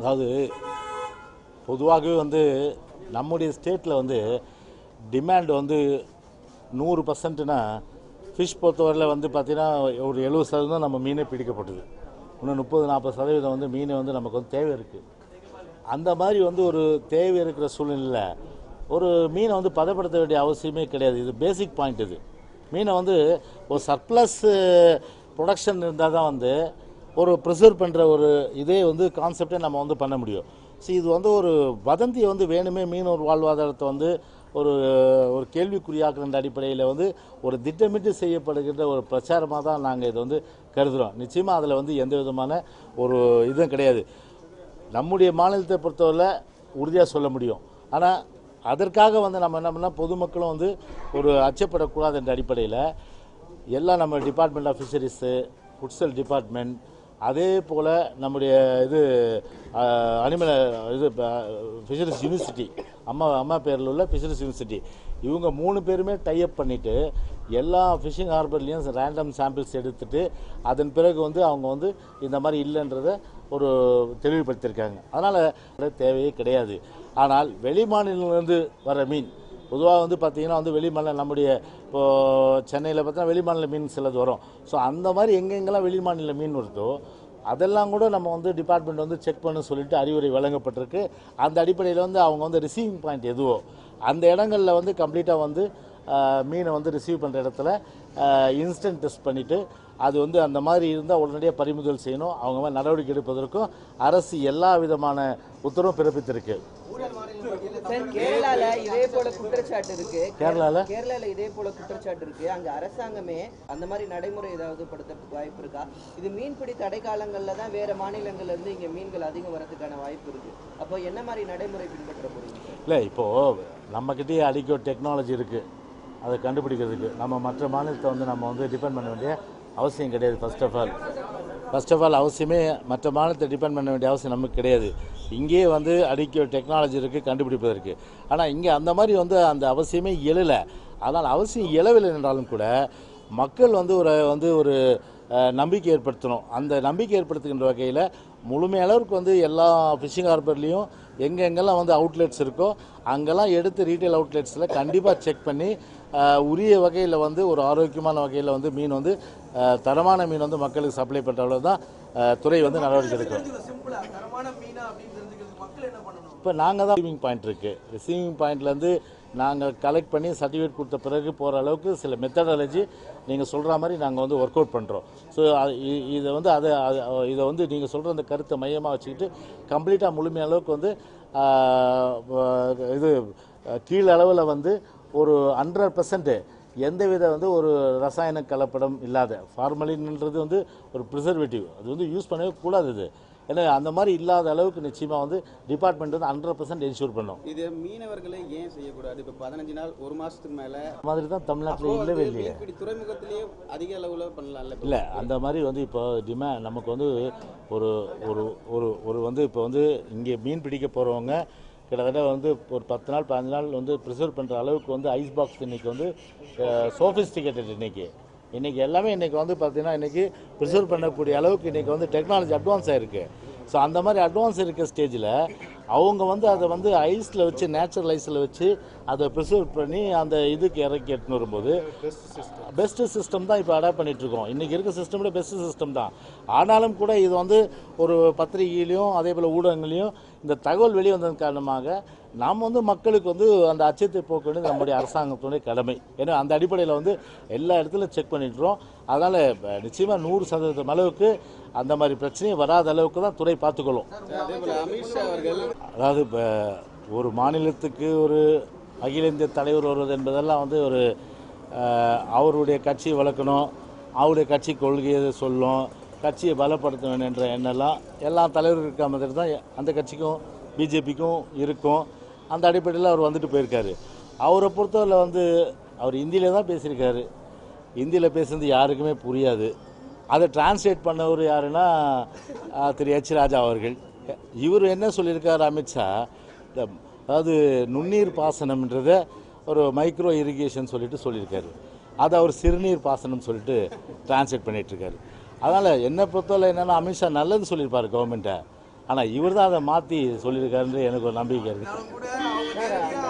அதாவது பொதுவாகவே வந்து நம்முடைய ஸ்டேட்டில் வந்து டிமாண்ட் வந்து நூறு பர்சன்ட்னா ஃபிஷ் பொறுத்தவரையில் வந்து பார்த்திங்கன்னா ஒரு எழுபது சதவீதம் நம்ம மீனே பிடிக்கப்படுது இன்னும் முப்பது நாற்பது சதவீதம் வந்து மீன் வந்து நமக்கு வந்து தேவை இருக்குது அந்த மாதிரி வந்து ஒரு தேவை இருக்கிற சூழ்நிலையில் ஒரு மீனை வந்து பதப்படுத்த வேண்டிய அவசியமே கிடையாது இது பேசிக் பாயிண்ட் இது மீனை வந்து ஒரு சர்ப்ளஸ் ப்ரொடக்ஷன் இருந்தால் தான் வந்து ஒரு ப்ரிசர்வ் பண்ணுற ஒரு இதே வந்து கான்செப்டே நம்ம வந்து பண்ண முடியும் ஸோ இது வந்து ஒரு வதந்தியை வந்து வேணுமே மீனவர் வாழ்வாதாரத்தை வந்து ஒரு ஒரு கேள்விக்குறியாக்குற அடிப்படையில் வந்து ஒரு திட்டமிட்டு செய்யப்படுகின்ற ஒரு பிரச்சாரமாக தான் நாங்கள் இதை வந்து கருதுகிறோம் நிச்சயமாக அதில் வந்து எந்த விதமான ஒரு இதுவும் கிடையாது நம்முடைய மாநிலத்தை பொறுத்தவரை உறுதியாக சொல்ல முடியும் ஆனால் அதற்காக வந்து நம்ம என்ன பண்ணால் பொதுமக்களும் வந்து ஒரு அச்சப்படக்கூடாது என்ற அடிப்படையில் எல்லாம் நம்ம department of fisheries futsal department அதே போல் நம்முடைய இது அனிமல் இது ஃபிஷரிஸ் யூனிவர்சிட்டி அம்மா அம்மா பேரில் உள்ள ஃபிஷரிஸ் யூனிவர்சிட்டி இவங்க மூணு பேருமே டைப் பண்ணிவிட்டு எல்லா ஃபிஷிங் ஹார்பர்லேயும் ரேண்டம் சாம்பிள்ஸ் எடுத்துட்டு அதன் பிறகு வந்து அவங்க வந்து இந்த மாதிரி இல்லைன்றதை ஒரு தெளிவுபடுத்தியிருக்காங்க அதனால் தேவையே கிடையாது ஆனால் வெளி மாநிலங்களிலிருந்து வர மீன் பொதுவாக வந்து பார்த்திங்கன்னா வந்து வெளி மாநிலம் நம்முடைய இப்போது சென்னையில் பார்த்தா வெளி மாநில மீன் சிலது வரும் ஸோ அந்த மாதிரி எங்கெங்கெல்லாம் வெளி மாநில மீன் வருதோ அதெல்லாம் கூட நம்ம வந்து டிபார்ட்மெண்ட் வந்து செக் பண்ண சொல்லிட்டு அறிவுரை வழங்கப்பட்டிருக்கு அந்த அடிப்படையில் வந்து அவங்க வந்து ரிசீவிங் பாயிண்ட் எதுவோ அந்த இடங்களில் வந்து கம்ப்ளீட்டாக வந்து ஆஹ், மீனை வந்து ரிசீவ் பண்ணுற இடத்துல இன்ஸ்டன்ட் டெஸ்ட் பண்ணிவிட்டு அது வந்து அந்த மாதிரி இருந்தால் உடனடியாக பறிமுதல் செய்யணும் அவங்க மாதிரி நடவடிக்கை எடுப்பதற்கும் அரசு எல்லா விதமான உத்தரவும் பிறப்பித்திருக்கு சார் கேரளால இதே போல குற்றச்சாட்டு இருக்கு கேரளால? கேரளால இதே போல குற்றச்சாட்டு இருக்கு அங்க அரசாங்கமே அந்த மாதிரி நடைமுறை ஏதாவது படுத்துறதுக்கு வாய்ப்பு இருக்கா இது மீன்பிடி தடை காலங்கள்ல தான் வேற மாநிலங்கள்ல இருந்து இங்க மீன்கள் அதிகம் வரதுக்கான வாய்ப்பு இருக்கு அப்போ என்ன மாதிரி நடைமுறை பின்பற்ற போறீங்க சார் இல்லை இப்போது நம்மக்கிட்டேயே அடிக்க டெக்னாலஜி இருக்குது அதை கண்டுபிடிக்கிறதுக்கு நம்ம மற்ற மாநிலத்தை வந்து நம்ம வந்து டிபெண்ட் பண்ண வேண்டிய அவசியம் கிடையாது first of all first of all அவசியமே மற்ற மாநிலத்தை டிபெண்ட் பண்ண வேண்டிய அவசியம் நமக்கு கிடையாது இங்கேயே வந்து அடிக்க டெக்னாலஜி இருக்குது கண்டுபிடிப்பதற்கு ஆனால் இங்கே அந்த மாதிரி வந்து அந்த அவசியமே எழலை ஆனால் அவசியம் எழவில்லை என்றாலும் கூட மக்கள் வந்து ஒரு வந்து ஒரு அஹ், நம்பிக்கை ஏற்படுத்தணும் அந்த நம்பிக்கை ஏற்படுத்துகின்ற வகையில் முழுமையளவுக்கு வந்து எல்லா ஃபிஷிங் ஹார்பர்லேயும் எங்கெங்கெல்லாம் வந்து அவுட்லெட்ஸ் இருக்கோ அங்கெல்லாம் எடுத்து ரீட்டைல் அவுட்லெட்ஸில் கண்டிப்பாக செக் பண்ணி அஹ், உரிய வகையில் வந்து ஒரு ஆரோக்கியமான வகையில் வந்து மீன் வந்து அஹ், தரமான மீன் வந்து மக்களுக்கு சப்ளை பண்ணுற அளவு தான் அஹ், துறை வந்து நடவடிக்கை எடுக்கும் சிம்பிளா தரமான மீனா அப்படின்னு தெரிஞ்சுக்கிறதுக்கு மக்கள் என்ன பண்ணணும் இப்போ நாங்கள் தான் ரிசீவிங் பாயிண்ட் இருக்குது ரிசீவிங் பாயிண்ட்லேருந்து நாங்கள் கலெக்ட் பண்ணி சர்டிஃபிகேட் கொடுத்த பிறகு போகிற அளவுக்கு சில மெத்தடாலஜி நீங்கள் சொல்கிற மாதிரி நாங்கள் வந்து ஒர்க் அவுட் பண்ணுறோம் ஸோ இதை வந்து அதை அது- இதை வந்து நீங்கள் சொல்கிற அந்த கருத்தை மையமாக வச்சுக்கிட்டு கம்ப்ளீட்டாக முழுமைய அளவுக்கு வந்து ஆஹ், வ- இது அஹ், கீழ் அளவில் வந்து ஒரு ஹண்ட்ரட் பர்சன்ட் எந்தவித வந்து ஒரு ரசாயன கலப்படம் இல்லாத ஃபார்மலின்ன்றது வந்து ஒரு ப்ரிசர்வேட்டிவ் அது வந்து யூஸ் பண்ணவே கூடாது இது ஏன்னா அந்த மாதிரி இல்லாத அளவுக்கு நிச்சயமாக வந்து டிபார்ட்மெண்ட் வந்து ஹண்ட்ரட் பர்சன்ட் என்ஷூர் பண்ணும் இது மீனவர்களை ஏன் செய்யக்கூடாது இப்போ பதினஞ்சு நாள் ஒரு மாசத்துக்கு மேல அந்த மாதிரி தான் தமிழ்நாட்டில் இல்லவே இல்லையே மீன்பிடி துறைமுகத்திலேயே அதிக அளவுல பண்ணலாம்ல இப்போ? இல்லை அந்த மாதிரி வந்து இப்போ டிமா நமக்கு வந்து ஒரு ஒரு ஒரு ஒரு வந்து இப்போ வந்து இங்கே மீன் பிடிக்க போகிறவங்க கிட்டத்தட்ட வந்து ஒரு பத்து நாள் பதினஞ்சு நாள் வந்து ப்ரிசர்வ் பண்ணுற அளவுக்கு வந்து ஐஸ் பாக்ஸ் இன்னைக்கு வந்து சோஃபிஸ்டிகேட்டட் இன்னைக்கு இன்னைக்கு எல்லாமே இன்னைக்கு வந்து பார்த்தீங்கன்னா இன்னைக்கு ப்ரிசர்வ் பண்ணக்கூடிய அளவுக்கு இன்னைக்கு வந்து டெக்னாலஜி அட்வான்ஸ் ஆயிருக்கு ஸோ அந்த மாதிரி அட்வான்ஸ் இருக்க ஸ்டேஜில் அவங்க வந்து அதை வந்து ஐஸில் வச்சு நேச்சுரல் ஐஸில் வச்சு அதை ப்ரிசர்வ் பண்ணி அந்த இதுக்கு இறக்கி எடுத்துன்னு வரும்போது பெஸ்ட்டு சிஸ்டம் தான் இப்போ அடாப்ட் பண்ணிட்டு இருக்கோம் இன்றைக்கி இருக்க சிஸ்டம் விட பெஸ்ட் சிஸ்டம் தான் ஆனாலும் கூட இது வந்து ஒரு பத்திரிகையிலையும் அதே போல் ஊடகங்களையும் இந்த தகவல் வெளியே வந்ததன் காரணமாக நாம் வந்து மக்களுக்கு வந்து அந்த அச்சத்தை போக்க வேண்டியது நம்முடைய அரசாங்கத்துடைய கடமை ஏன்னா அந்த அடிப்படையில் வந்து எல்லா இடத்துலையும் செக் பண்ணிட்டுறோம் அதனால் நிச்சயமாக நூறு சதவீதம் அளவுக்கு அந்த மாதிரி பிரச்சனையே வராத அளவுக்கு தான் துறை பார்த்துக்கொள்ளும் அதே போல அமித்ஷா அவர்கள் அதாவது இப்போ ஒரு மாநிலத்துக்கு ஒரு அகில இந்திய தலைவர் வருவது என்பதெல்லாம் வந்து ஒரு அஹ், அவருடைய கட்சியை வளர்க்கணும் அவருடைய கட்சி கொள்கையை சொல்லும் கட்சியை பலப்படுத்த வேண்டும் என்ற எண்ணெல்லாம் எல்லா தலைவரும் இருக்க மாதிரி தான் அந்த கட்சிக்கும் பிஜேபிக்கும் இருக்கும் அந்த அடிப்படையில் அவர் வந்துட்டு போயிருக்காரு அவரை பொறுத்தவரை வந்து அவர் ஹிந்தியில தான் பேசியிருக்காரு ஹிந்தியில் பேசுனது யாருக்குமே புரியாது அதை டிரான்ஸ்லேட் பண்ணவர் யாருன்னா அஹ், திரு எச் ராஜா அவர்கள் இவர் என்ன சொல்லியிருக்காரு அமித்ஷா இந்த அதாவது நுண்ணீர் பாசனம்ன்றத ஒரு மைக்ரோ இரிகேஷன் சொல்லிட்டு சொல்லியிருக்காரு அதை அவர் சிறுநீர் பாசனம் சொல்லிட்டு டிரான்ஸ்லேட் பண்ணிட்டு இருக்காரு அதனால் என்னை பொறுத்தவரை என்னென்னா அமித்ஷா நல்லது சொல்லியிருப்பார் கவர்மெண்ட்டை ஆனால் இவர் தான் அதை மாற்றி சொல்லியிருக்காருன்னு எனக்கு ஒரு நம்பிக்கை இருக்குது நான் கூட அவங்க நேரடியா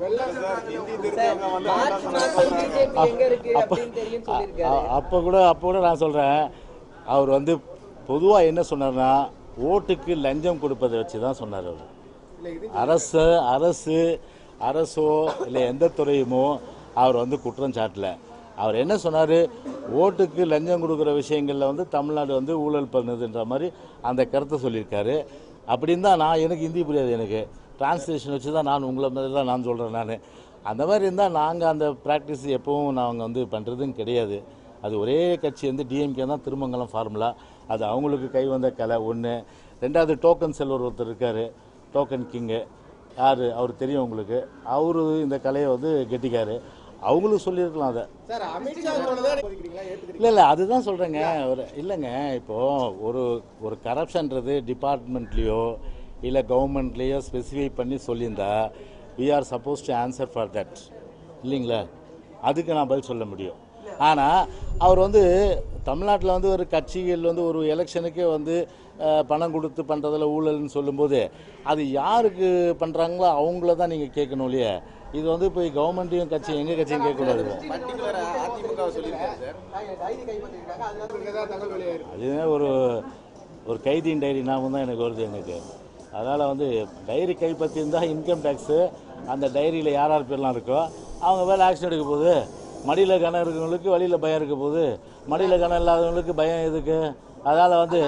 மார்ச் மாசம் பிஜேபி எங்க இருக்கு அப்படின்னு தெரியும் சொல்லியிருக்காரு அப்போ கூட அப்போ கூட நான் சொல்கிறேன் அவர் வந்து பொதுவாக என்ன சொன்னார்னா ஓட்டுக்கு லஞ்சம் கொடுப்பதை வச்சு தான் சொன்னார் அவர் அரசு அரசு அரசோ இல்லை எந்த துறையுமோ அவர் வந்து குற்றம் சாட்டல அவர் என்ன சொன்னார் ஓட்டுக்கு லஞ்சம் கொடுக்குற விஷயங்களில் வந்து தமிழ்நாடு வந்து ஊழல் பண்ணுதுன்ற மாதிரி அந்த கருத்தை சொல்லியிருக்காரு அப்படின்னு தான் நான் எனக்கு ஹிந்தி புரியாது எனக்கு டிரான்ஸ்லேஷன் வச்சு தான் நான் உங்களை மாதிரி தான் நான் சொல்கிறேன் நான் அந்த மாதிரி இருந்தால் நாங்கள் அந்த ப்ராக்டிஸ் எப்பவும் நாங்கள் வந்து பண்ணுறதும் கிடையாது அது ஒரே கட்சி வந்து டிஎம்கே தான் திருமங்கலம் ஃபார்முலா அது அவங்களுக்கு கை வந்த கலை ஒன்று ரெண்டாவது டோக்கன் செல்வர் ஒருத்தர் இருக்கார் டோக்கன் கிங்கு யார் அவர் தெரியும் உங்களுக்கு அவரு இந்த கலையை வந்து கெட்டிக்காரு அவங்களும் சொல்லியிருக்கலாம் அதை சார் அமித்ஷா சொன்னதான் ஒதுக்குறீங்களா ஏத்துக்கிறீங்களா இல்லை இல்லை அதுதான் சொல்கிறேங்க ஒரு இல்லைங்க இப்போது ஒரு ஒரு கரப்ஷன்றது டிபார்ட்மெண்ட்லேயோ இல்லை கவர்மெண்ட்லேயோ ஸ்பெசிஃபை பண்ணி சொல்லியிருந்தா we are supposed to answer for that இல்லைங்களா அதுக்கு நான் பதில் சொல்ல முடியும் ஆனால் அவர் வந்து தமிழ்நாட்டில் வந்து ஒரு கட்சிகள் வந்து ஒரு எலெக்ஷனுக்கே வந்து அஹ், பணம் கொடுத்து பண்ணுறதுல ஊழல்னு சொல்லும்போது அது யாருக்கு பண்ணுறாங்களோ அவங்கள தான் நீங்கள் கேட்கணும் இல்லையா இது வந்து போய் கவர்மெண்ட்டையும் கட்சி எங்கள் கட்சியும் கேட்கக்கூடாது பர்டிகுலரா அதிமுக சொல்லியிருக்காரு சார் கைது கைப்பற்றிருக்காங்க அதனால தான் தகவல் வெளியாயிருக்கு அதுவே ஒரு ஒரு கைதியின் டைரி ஞாபகம் தான் எனக்கு வருது எனக்கு அதனால் வந்து டைரி கைப்பற்றியிருந்தா இன்கம் டேக்ஸு அந்த டைரியில் யார் யார் பேர்லாம் இருக்கோ அவங்க மேலே ஆக்ஷன் எடுக்க போகுது மடியில் கணம் இருக்கிறவங்களுக்கு வழியில் பயம் இருக்க போகுது மடியில் கணம் இல்லாதவங்களுக்கு பயம் எதுக்கு அதனால் வந்து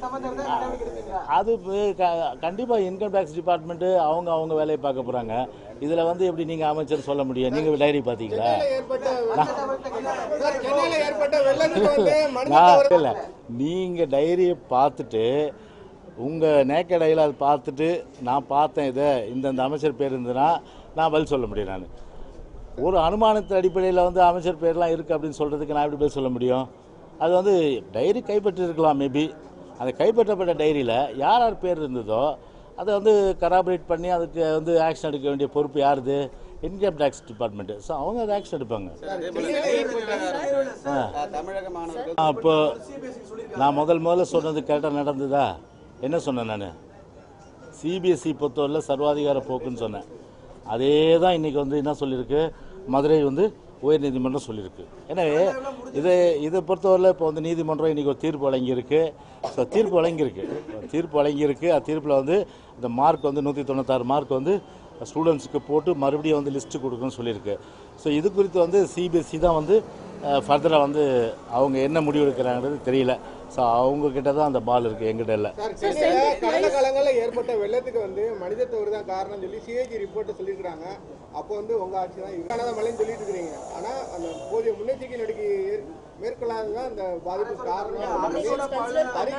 அது கண்டிப்பாக இன்கம் டேக்ஸ் டிபார்ட்மெண்ட்டு அவங்க அவங்க வேலையை பார்க்க போகிறாங்க இதில் வந்து எப்படி நீங்கள் அமைச்சர் சொல்ல முடியும் நீங்கள் டைரி பார்த்தீங்களா ஏற்பட்ட சார் சென்னையில ஏற்பட்ட வெள்ளத்துக்கு வந்து மனித நான் இல்லை நீங்கள் டைரியை பார்த்துட்டு உங்கள் நேக்கடையில் அதை பார்த்துட்டு நான் பார்த்தேன் இதை இந்தந்த அமைச்சர் பேர் இருந்ததுன்னா நான் பதில் சொல்ல முடியும் நான் ஒரு அனுமானத்தின் அடிப்படையில் வந்து அமைச்சர் பேர்லாம் இருக்குது அப்படின்னு சொல்கிறதுக்கு நான் எப்படி பதில் சொல்ல முடியும் அது வந்து டைரி கைப்பற்றிருக்கலாம் மேபி அந்த கைப்பற்றப்பட்ட டைரியில் யார் யார் பேர் இருந்ததோ அதை வந்து கராபரேட் பண்ணி அதுக்கு வந்து ஆக்ஷன் எடுக்க வேண்டிய பொறுப்பு யாருது இன்கம் டேக்ஸ் டிபார்ட்மெண்ட்டு ஸோ அவங்க அதை ஆக்ஷன் எடுப்பாங்க அதே போல ஏற்பட்ட, அஹ், தமிழக மாணவர்கள் அப்போ நான் முதல் முதல்ல சொன்னது கரெக்டாக நடந்ததா என்ன சொன்னேன் நான் சிபிஎஸ்சி பொறுத்தவரையில் சர்வாதிகார போக்குன்னு சொன்னேன் அதே தான் இன்றைக்கி வந்து என்ன சொல்லியிருக்கு மதுரை வந்து உயர்நீதிமன்றம் சொல்லியிருக்கு எனவே இதை இதை பொறுத்தவரையில் இப்போ வந்து நீதிமன்றம் இன்றைக்கி ஒரு தீர்ப்பு வழங்கியிருக்கு ஸோ தீர்ப்பு வழங்கியிருக்கு தீர்ப்பு வழங்கியிருக்கு அந்த தீர்ப்பில் வந்து இந்த மார்க் வந்து நூற்றி தொண்ணூத்தாறு மார்க் வந்து ஸ்டூடெண்ட்ஸுக்கு போட்டு மறுபடியும் வந்து லிஸ்ட்டு கொடுக்கணும்னு சொல்லியிருக்கு ஸோ இது குறித்து வந்து சிபிஎஸ்சி தான் வந்து ஃபர்தராக வந்து அவங்க என்ன முடிவு எடுக்கிறாங்கிறது தெரியல ஸோ அவங்க கிட்ட தான் அந்த பால் இருக்குது எங்கிட்ட இல்லை சார் சென்னையில கடந்த காலங்களில் ஏற்பட்ட வெள்ளத்துக்கு வந்து மனித தவறு தான் காரணம் சொல்லி சிஏஜி ரிப்போர்ட் சொல்லியிருக்காங்க அப்போ வந்து உங்க ஆட்சி தான் இருக்கானத மழைன்னு சொல்லிட்டு இருக்கிறீங்க ஆனா அந்த போதிய முன்னெச்சரிக்கை நடவடிக்கை ஏற்- மேற்கொள்ளாததான் அந்த பாதிப்பு காரணம் அறிக்கை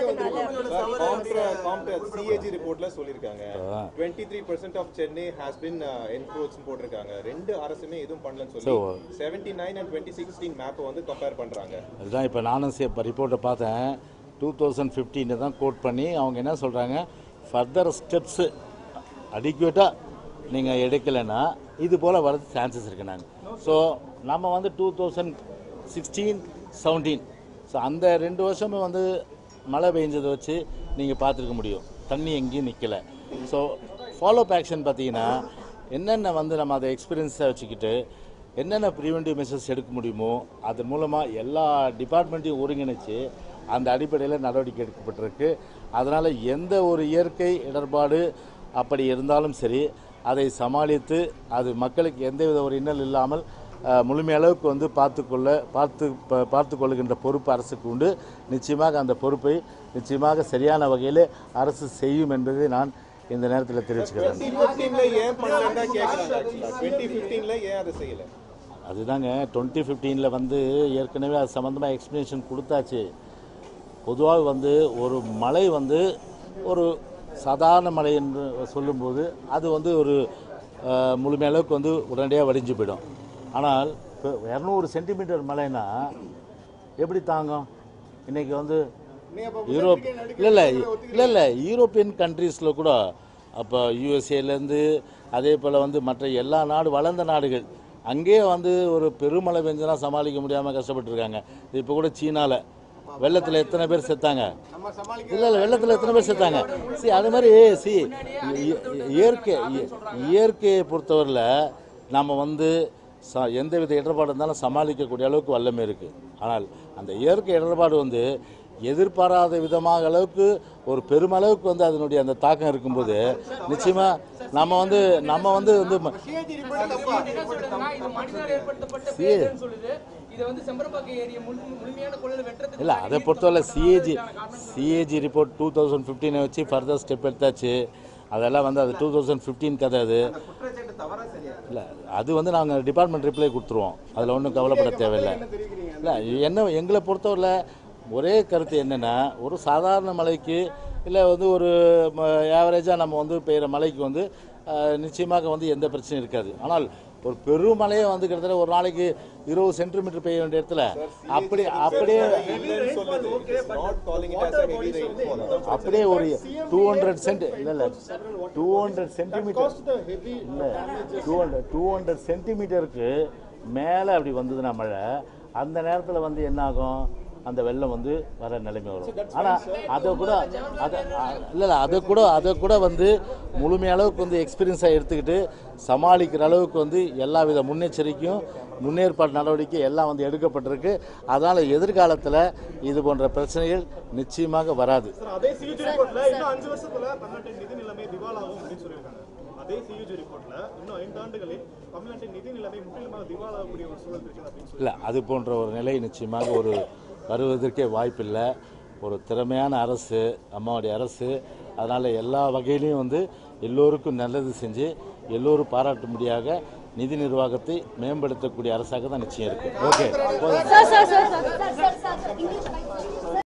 வந்து சிஏஜி ரிப்போர்ட்ல சொல்லிருக்காங்க twenty three percent of Chennai has been encroach போட்டிருக்காங்க ரெண்டு அரசுமே எதுவும் பண்ணலன்னு சொல்லி seventy nine and twenty sixteen மேப்பை வந்து கம்பேர் பண்றாங்க அதுதான் இப்போ நானும் சே இப்போ ரிப்போர்ட்டை பார்த்தேன் டூ தௌசண்ட் ஃபிஃப்டீனை தான் கோட் பண்ணி அவங்க என்ன சொல்கிறாங்க ஃபர்தர் ஸ்டெப்ஸு அடிக்குவேட்டாக நீங்கள் எடுக்கலைன்னா இது போல் வரது சான்சஸ் இருக்கு நாங்கள் ஸோ நம்ம வந்து two thousand sixteen seventeen so அந்த ரெண்டு வருஷமும் வந்து மழை பெஞ்சதை வச்சு நீங்கள் பார்த்துருக்க முடியும் தண்ணி எங்கேயும் நிற்கலை ஸோ ஃபாலோ அப் ஆக்ஷன் பார்த்தீங்கன்னா என்னென்ன வந்து நம்ம அதை எக்ஸ்பீரியன்ஸாக வச்சுக்கிட்டு என்னென்ன ப்ரிவென்டிவ் மெஷர்ஸ் எடுக்க முடியுமோ அதன் மூலமாக எல்லா டிபார்ட்மெண்ட்டையும் ஒருங்கிணைச்சு அந்த அடிப்படையில் நடவடிக்கை எடுக்கப்பட்டிருக்கு அதனால் எந்த ஒரு இயற்கை இடர்பாடு அப்படி இருந்தாலும் சரி அதை சமாளித்து அது மக்களுக்கு எந்தவித ஒரு இன்னல் இல்லாமல் அஹ், முழுமையளவுக்கு வந்து பார்த்துக்கொள்ள பார்த்து ப- பார்த்து கொள்கின்ற பொறுப்பு அரசுக்கு உண்டு நிச்சயமாக அந்த பொறுப்பை நிச்சயமாக சரியான வகையில் அரசு செய்யும் என்பதை நான் இந்த நேரத்தில் தெரிவிச்சுக்கிறேன் டுவெண்ட்டி ஃபிஃப்டீன்ல ஏன் பண்ணலன்னு தான் கேட்கறாங்க ஆக்சுவலா டுவெண்ட்டி ஃபிஃப்டீன்ல ஏன் அதை செய்யல அதுதாங்க டுவெண்ட்டி ஃபிஃப்டீனில் வந்து ஏற்கனவே அது சம்மந்தமாக எக்ஸ்ப்ளனேஷன் கொடுத்தாச்சு பொதுவாக வந்து ஒரு மழை வந்து ஒரு சாதாரண மழை என்று சொல்லும்போது அது வந்து ஒரு அஹ், முழுமையளவுக்கு வந்து உடனடியாக வடிஞ்சு போயிடும் ஆனால் இப்போ இரநூறு சென்டிமீட்டர் மழைனா எப்படி தாங்கும் இன்றைக்கி வந்து யூரோப் இல்லை இல்லை இல்லை இல்லை யூரோப்பியன் கண்ட்ரீஸில் கூட அப்போ யூஎஸ்ஏலேருந்து அதே போல் வந்து மற்ற எல்லா நாடு வளர்ந்த நாடுகள் அங்கேயே வந்து ஒரு பெருமழை பெஞ்சுனா சமாளிக்க முடியாமல் கஷ்டப்பட்டுருக்காங்க இப்போ கூட சீனாவில் வெள்ளத்தில் எத்தனை பேர் செத்தாங்க நம்ம சமாளிக்க இல்லை இல்லை வெள்ளத்தில் எத்தனை பேர் செத்தாங்க சி அது மாதிரி சி இ- இயற்கை இ- இயற்கையை பொறுத்தவரையில் நம்ம வந்து ச எந்தவித இடர்பாடு இருந்தாலும் சமாளிக்கக்கூடிய அளவுக்கு வல்லமை இருக்குது ஆனால் அந்த இயற்கை இடர்பாடு வந்து எதிர்பாராத விதமாக அளவுக்கு ஒரு பெருமளவுக்கு வந்து அதனுடைய அந்த தாக்கம் இருக்கும்போது நிச்சயமாக நம்ம வந்து நம்ம வந்து வந்து ம- சிஏஜி ரிப்போர்ட் தப்பா என்ன சொல்லுதுன்னா இது மனிதனால் ஏற்படுத்தப்பட்ட பேருன்னு சொல்லுது இதை வந்து செம்பரம்பாக்கம் ஏரியா முழு முழுமையான கொள்ளல வெட்டுறதுக்கு இல்லை அதை பொறுத்தவரை CAG CAG report two thousand ஃபிஃப்டீனை வச்சு ஃபர்தர் ஸ்டெப் எடுத்தாச்சு அதெல்லாம் வந்து அது டூ தௌசண்ட் ஃபிஃப்டீன் கதை அது குற்றச்சாட்டு தவறா சரியா இல்லை அது வந்து நாங்கள் டிபார்ட்மெண்ட் ரிப்ளை கொடுத்துருவோம் அதில் ஒன்றும் கவலைப்பட தேவையில்லை இல்லை என்ன எங்களை பொறுத்தவரையில் ஒரே கருத்து என்னென்னா ஒரு சாதாரண மலைக்கு இல்லை வந்து ஒரு ஆவரேஜாக நம்ம வந்து பெய்கிற மலைக்கு வந்து அஹ், நிச்சயமாக வந்து எந்த பிரச்சனையும் இருக்காது ஆனால் ஒரு பெருமழையே வந்து கிட்டத்தட்ட ஒரு நாளைக்கு இருபது சென்டிமீட்டர் பெய்ய வேண்டிய இடத்துல அப்படி அப்படியே இல்லைன்னு சொல்லுது It's not calling it as a heavy rainfall. அப்படியே ஒரு டூ ஹண்ட்ரட் சென்ட் இல்லை இல்லை டூ ஹண்ட்ரட் சென்டிமீட்டர் இல்லை டூ ஹண்ட்ரட் டூ ஹண்ட்ரட் சென்டிமீட்டருக்கு மேலே அப்படி வந்ததுன்னா மழை அந்த நேரத்தில் வந்து என்ன ஆகும் அந்த வெள்ளம் வந்து வர நிலைமை வரும் ஆனால் அதை கூட அதை இல்லை இல்லை அதை கூட அதை கூட வந்து முழுமையளவுக்கு வந்து எக்ஸ்பீரியன்ஸாக எடுத்துக்கிட்டு சமாளிக்கிற அளவுக்கு வந்து எல்லா வித முன்னெச்சரிக்கையும் முன்னேற்பாடு நடவடிக்கை எல்லாம் வந்து எடுக்கப்பட்டிருக்கு அதனால் எதிர்காலத்தில் இது போன்ற பிரச்சனைகள் நிச்சயமாக வராது அதே சியூஜி ரிப்போர்ட்ல இன்னும் அஞ்சு வருஷத்துல தமிழ்நாட்டின் நிதி நிலைமை திவாலாகும் அப்படின்னு சொல்லியிருக்காங்க அதே சியூஜி ரிப்போர்ட்ல இன்னும் ஐந்து ஆண்டுகளில் தமிழ்நாட்டின் நிதி நிலைமை முற்றிலுமாக திவாலாகக்கூடிய ஒரு சூழல் இருக்குது அப்படின்னு சொல்லி இல்லை அது போன்ற ஒரு நிலை நிச்சயமாக ஒரு வருவதற்கே வாய்ப்பில்லை ஒரு திறமையான அரசு அம்மாவுடைய அரசு அதனால் எல்லா வகையிலையும் வந்து எல்லோருக்கும் நல்லது செஞ்சு எல்லோரும் பாராட்டும்படியாக நிதி நிர்வாகத்தை மேம்படுத்தக்கூடிய அரசாக தான் நிச்சயம் இருக்குது okay Sir, sir, sir, sir, sir, sir, sir, English,